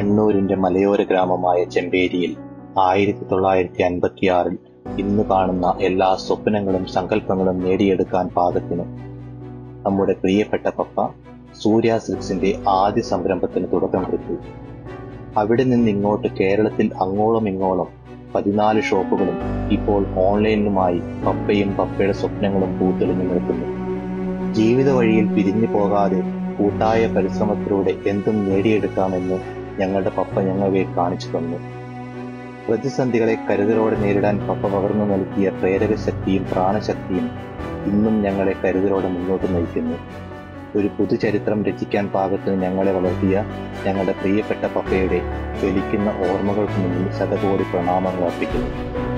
കണ്ണൂരിന്റെ മലയോര ഗ്രാമമായ ചെമ്പേരിയിൽ ആയിരത്തി തൊള്ളായിരത്തി അൻപത്തിയാറിൽ ഇന്ന് കാണുന്ന എല്ലാ സ്വപ്നങ്ങളും സങ്കല്പങ്ങളും നേടിയെടുക്കാൻ പാകത്തിന് നമ്മുടെ പ്രിയപ്പെട്ട പപ്പ സൂര്യ സിൽക്സിന്റെ ആദ്യ സംരംഭത്തിന് തുടക്കം കുറിച്ചു അവിടെ നിന്ന് ഇങ്ങോട്ട് കേരളത്തിൽ അങ്ങോളം ഇങ്ങോളം പതിനാല് ഷോപ്പുകളും ഇപ്പോൾ ഓൺലൈനിലുമായി പപ്പയും പപ്പയുടെ സ്വപ്നങ്ങളും പൂത്തെളിഞ്ഞു നിൽക്കുന്നു ജീവിത വഴിയിൽ പിരിഞ്ഞു പോകാതെ കൂട്ടായ പരിശ്രമത്തിലൂടെ എന്തും നേടിയെടുക്കാമെന്ന് ഞങ്ങളുടെ പപ്പ ഞങ്ങളെ കാണിച്ചു തന്നു പ്രതിസന്ധികളെ കരുതലോടെ നേരിടാൻ പപ്പ പകർന്നു നൽകിയ പ്രേരക ശക്തിയും പ്രാണശക്തിയും ഇന്നും ഞങ്ങളെ കരുതലോടെ മുന്നോട്ട് നയിക്കുന്നു ഒരു പുതുചരിത്രം രചിക്കാൻ പാകത്തിന് ഞങ്ങളെ വളർത്തിയ ഞങ്ങളുടെ പ്രിയപ്പെട്ട പപ്പയുടെ ജ്വലിക്കുന്ന ഓർമ്മകൾക്ക് മുന്നിൽ ശതകോടി പ്രണാമങ്ങൾ അർപ്പിക്കുന്നു